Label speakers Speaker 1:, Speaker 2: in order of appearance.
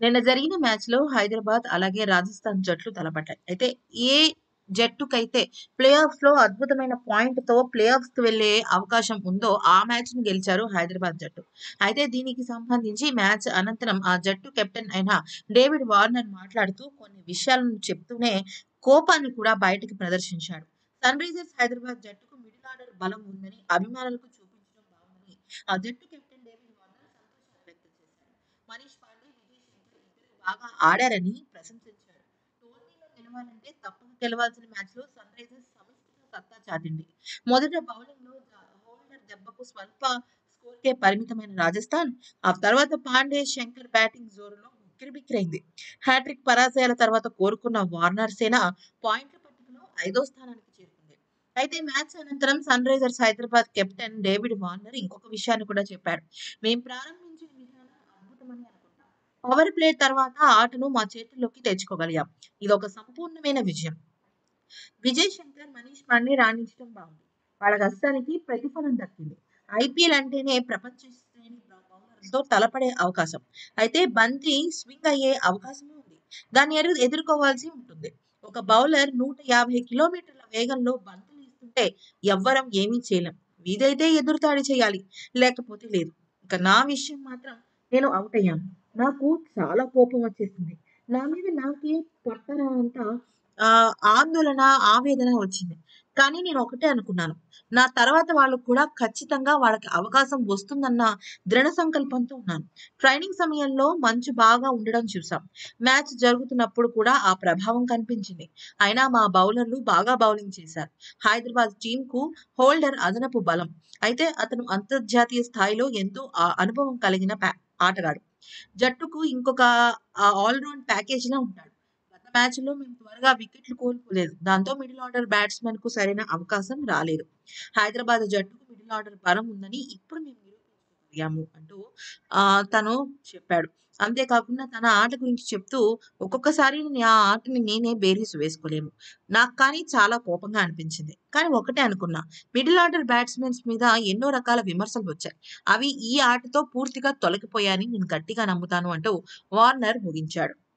Speaker 1: నిన్న జరిగిన మ్యాచ్‌లో హైదరాబాద్ అలాగే రాజస్థాన్ జట్లు తలపడ్డాయి. అయితే ఏ జట్టుకైతే ప్లే ఆఫ్స్‌లో అద్భుతమైన పాయింట్‌తో ప్లే ఆఫ్స్‌కి వెళ్ళే అవకాశం ఉందో ఆ మ్యాచ్‌ని గెలిచారు హైదరాబాద్ జట్టు. అయితే దీనికి సంబంధించి మ్యాచ్ అనంతరం ఆ జట్టు కెప్టెన్ అయిన డేవిడ్ వార్నర్ మాట్లాడుతూ కొన్ని విషయాలను చెప్తూనే కోపాన్ని కూడా బయటకి ప్రదర్శించాడు. సన్‌రైజర్స్ హైదరాబాద్ జట్టుకు మిడిల్ ఆర్డర్ బలం ఉందని అభిమానులకు చూపించడం బావుందని ఆ జట్టు కెప్టెన్ డేవిడ్ వార్నర్ సంతోషాన్ని వ్యక్తం చేశారు. మనీష్ పాండే, విజయ్ శంకర్ ఇద్దరు బాగా ఆడారని ప్రశంసించారు. టోర్నీలో గెలవాలంటే తప్పక గెలవాల్సిన మ్యాచ్‌లో సన్‌రైజర్స్ సమిష్టిగా సత్తా చాటింది. మొదట బౌలింగ్‌లో జ హోల్డర్ దెబ్బకు స్వల్ప స్కోర్‌కే పరిమితమైన రాజస్థాన్ ఆ తర్వాత పాండే, శంకర్ బ్యాటింగ్ జోరులో ఉక్కిరిబిక్కిరైంది. హ్యాట్రిక్ పరాజయాల తర్వాత కోలుకున్న వార్నర్ సేన పాయింట్ల పట్టికలో ఐదో స్థానానికి చేరుకుంది. అయితే మ్యాచ్ అనంతరం Sunrisers Hyderabad captain David Warner ఇంకొక విషయాన్ని కూడా చెప్పాడు. మేం ప్రారంభించిన విధానం అద్భుతమని అనుకుంటాం. పవర్ ప్లే తర్వాత ఆటను మా చేతుల్లోకి తెచ్చుకోగలిగాం. ఇదొక సంపూర్ణమైన విజయం. విజయ్ శంకర్, మనీష్ పాండే రాణించడం బావుంది. వాళ్ళ కష్టానికి ప్రతిఫలం దక్కింది. ఐపీఎల్ అంటేనే ప్రపంచ శ్రేణి బౌ బౌలర్లతో తలపడే అవకాశం. అయితే బంతి స్వింగ్ అయ్యే అవకాశమూ ఉంది. దాన్ని ఎరు ఎదుర్కోవాల్సి ఉంటుంది. ఒక బౌలర్ 150 కిలోమీటర్ల వేగంలో బంతులు ఇస్తుంటే ఎవ్వరం ఏమీ చేయలేం. వీలైతే ఎదురుదాడి చేయాలి. లేకపోతే లేదు. ఇక నా విషయం మాత్రం నేను ఔటయ్యాను. నాకు చాలా కోపం వచ్చేసింది. నా మీద నాకే పట్టరానంత ఆహ్, ఆందోళన, ఆవేదన వచ్చింది. కానీ నేను ఒకటే అనుకున్నాను. నా తర్వాత వాళ్ళు కూడా ఖచ్చితంగా వాళ్ళకి అవకాశం వస్తుందన్న దృఢ సంకల్పంతో ఉన్నాను. ట్రైనింగ్ సమయంలో మంచు బాగా ఉండడం చూసాం. మ్యాచ్ జరుగుతున్నప్పుడు కూడా ఆ ప్రభావం కనిపించింది. అయినా మా బౌలర్లు బాగా బౌలింగ్ చేశారు. హైదరాబాద్ టీమ్‌కు హోల్డర్ అదనపు బలం. అయితే అతను అంతర్జాతీయ స్థాయిలో ఎంతో ఆహ్, అనుభవం కలిగిన ప్యా ఆటగాడు. జట్టుకు ఇంకొక ఆహ్, ఆల్ రౌండ్ ప్యాకేజ్‌లా ఉంటాడు. గత మ్యాచ్‌లో మేము త్వరగా వికెట్లు కోల్పోలేదు. దాంతో మిడిల్ ఆర్డర్ బ్యాట్స్‌మెన్‌కు సరైన అవకాశం రాలేదు. హైదరాబాద్ జట్టుకు మిడిల్ ఆర్డర్ బలం ఉందని ఇప్పుడు మేము నిరూపించుకోగలిగాము అంటూ ఆహ్, తను చెప్పాడు. అంతేకాకుండా తన ఆట గురించి చెప్తూ ఒక్కొక్కసారి నా ఆటని నేనే బేరీజు వేసుకోలేము. నాకు కానీ చాలా కోపంగా అనిపించింది. కానీ ఒకటే అనుకున్నా. మిడిల్ ఆర్డర్ బ్యాట్స్‌మెన్స్ మీద ఎన్నో రకాల విమర్శలు వచ్చాయి. అవి ఈ ఆటతో పూర్తిగా తొలగిపోయాయని నేను గట్టిగా నమ్ముతాను అంటూ వార్నర్ ముగించాడు.